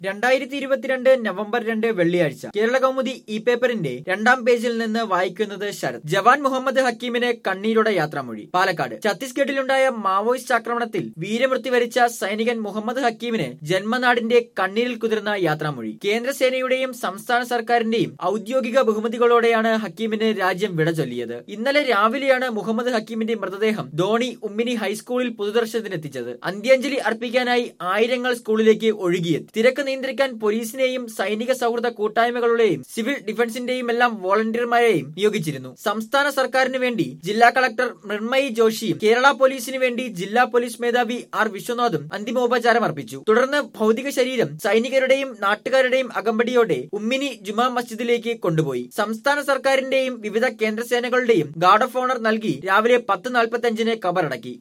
രണ്ടായിരത്തി ഇരുപത്തിരണ്ട് നവംബർ രണ്ട് വെള്ളിയാഴ്ച കേരള കൗമുദി ഇ പേപ്പറിന്റെ രണ്ടാം പേജിൽ നിന്ന് വായിക്കുന്നത് ശരത് ജവാൻ മുഹമ്മദ് ഹക്കീമിന് കണ്ണീരുടെ യാത്രാമൊഴി പാലക്കാട് ഛത്തീസ്ഗഡിലുണ്ടായ മാവോയിസ്റ്റ് ആക്രമണത്തിൽ വീരമൃത്യു വരിച്ച സൈനികൻ മുഹമ്മദ് ഹക്കീമിന് ജന്മനാടിന്റെ കണ്ണീരിൽ കുതിർന്ന യാത്രാമൊഴി കേന്ദ്രസേനയുടെയും സംസ്ഥാന സർക്കാരിന്റെയും ഔദ്യോഗിക ബഹുമതികളോടെയാണ് ഹക്കീമിന് രാജ്യം വിട ചൊല്ലിയത് ഇന്നലെ രാവിലെയാണ് മുഹമ്മദ് ഹക്കീമിന്റെ മൃതദേഹം ധോണി ഉമ്മിനി ഹൈസ്കൂളിൽ പൊതുദർശനത്തിനെത്തിച്ചത് അന്ത്യാഞ്ജലി അർപ്പിക്കാനായി ആയിരങ്ങൾ സ്കൂളിലേക്ക് ഒഴുകിയെത്തി തിരക്ക് നിയന്ത്രിക്കാൻ പോലീസിനെയും സൈനിക സൗഹൃദ കൂട്ടായ്മകളുടെയും സിവിൽ ഡിഫൻസിന്റെയും എല്ലാം വോളണ്ടിയർമാരെയും നിയോഗിച്ചിരുന്നു സംസ്ഥാന സർക്കാരിന് വേണ്ടി ജില്ലാ കളക്ടർ മൃണ്മയി ജോഷിയും കേരള പോലീസിന് വേണ്ടി ജില്ലാ പോലീസ് മേധാവി ആർ വിശ്വനാഥും അന്തിമോപചാരം അർപ്പിച്ചു തുടർന്ന് ഭൗതിക ശരീരം സൈനികരുടെയും നാട്ടുകാരുടെയും അകമ്പടിയോടെ ഉമ്മിനി ജുമാ മസ്ജിദിലേക്ക് കൊണ്ടുപോയി സംസ്ഥാന സർക്കാരിന്റെയും വിവിധ കേന്ദ്രസേനകളുടെയും ഗാർഡ് ഓഫ് ഓണർ നൽകി രാവിലെ പത്ത് നാൽപ്പത്തി അഞ്ചിന് കബറടക്കി